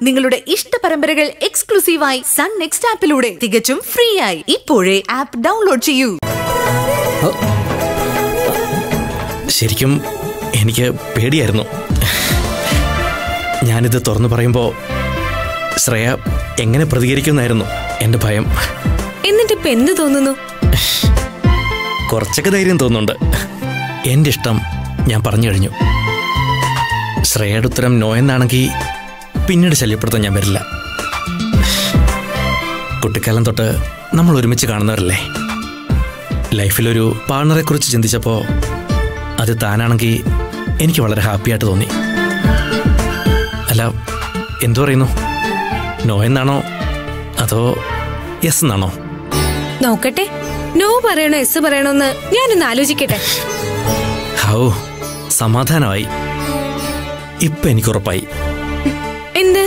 നിങ്ങളുടെ ഇഷ്ട പരമ്പരകൾ എക്സ്ക്ലൂസീവായി സൺ നെക്സ്റ്റ് ആപ്പിലൂടെ തികച്ചും ഫ്രീ ആയി ഇപ്പോഴേ ആപ്പ് ഡൗൺലോഡ് ചെയ്യൂ ശരിക്കും എനിക്ക് പേടിയായിരുന്നു ഞാനിത് തുറന്നു പറയുമ്പോൾ ശ്രേയ എങ്ങനെ പ്രതികരിക്കുമെന്നായിരുന്നു എൻ്റെ ഭയം എന്നിട്ട് ഇപ്പൊ എന്ത് തോന്നുന്നു കുറച്ചൊക്കെ ധൈര്യം തോന്നുന്നുണ്ട് എൻ്റെ ഇഷ്ടം ഞാൻ പറഞ്ഞു കഴിഞ്ഞു ശ്രേയയുടെ ഉത്തരം നോ എന്നാണെങ്കിൽ പിന്നീട് ശല്യപ്പെടുത്താൻ ഞാൻ വരില്ല കുട്ടിക്കാലം തൊട്ട് നമ്മൾ ഒരുമിച്ച് കാണുന്നവരല്ലേ ലൈഫിലൊരു പാർട്ണറെ കുറിച്ച് ചിന്തിച്ചപ്പോൾ അത് താനാണെങ്കിൽ എനിക്ക് വളരെ ഹാപ്പിയായിട്ട് തോന്നി അല്ല എന്തു പറയുന്നു നോ എന്നാണോ അതോ യെസ് എന്നാണോ നോക്കട്ടെ നോ പറയണോ എസ് പറയണോന്ന് ഞാനൊന്ന് ആലോചിക്കട്ടെ ഹൗ സമാധാനമായി ഇപ്പൊ എനിക്ക് ഉറപ്പായി എന്ത്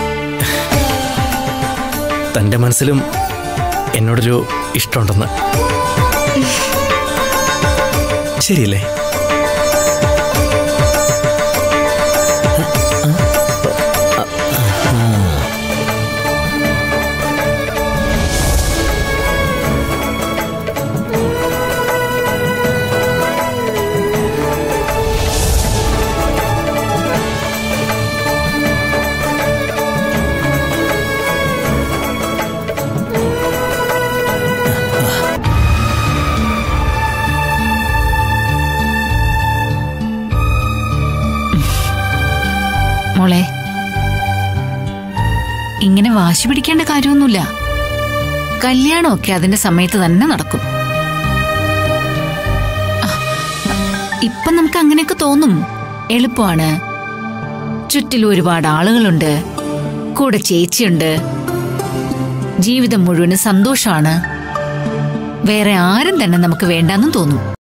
തൻ്റെ മനസ്സിലും എന്നോടൊരു ഇഷ്ടമുണ്ടെന്ന് ശരിയല്ലേ മോളെ ഇങ്ങനെ വാശി പിടിക്കേണ്ട കാര്യമൊന്നുമില്ല കല്യാണമൊക്കെ അതിന്റെ സമയത്ത് തന്നെ നടക്കും ആ, ഇപ്പൊ നമുക്ക് അങ്ങനെയൊക്കെ തോന്നും എളുപ്പമാണ് ചുറ്റിലും ഒരുപാട് ആളുകളുണ്ട് കൂടെ ചേച്ചിയുണ്ട് ജീവിതം മുഴുവനും സന്തോഷമാണ് വേറെ ആരും തന്നെ നമുക്ക് വേണ്ടാന്നും തോന്നും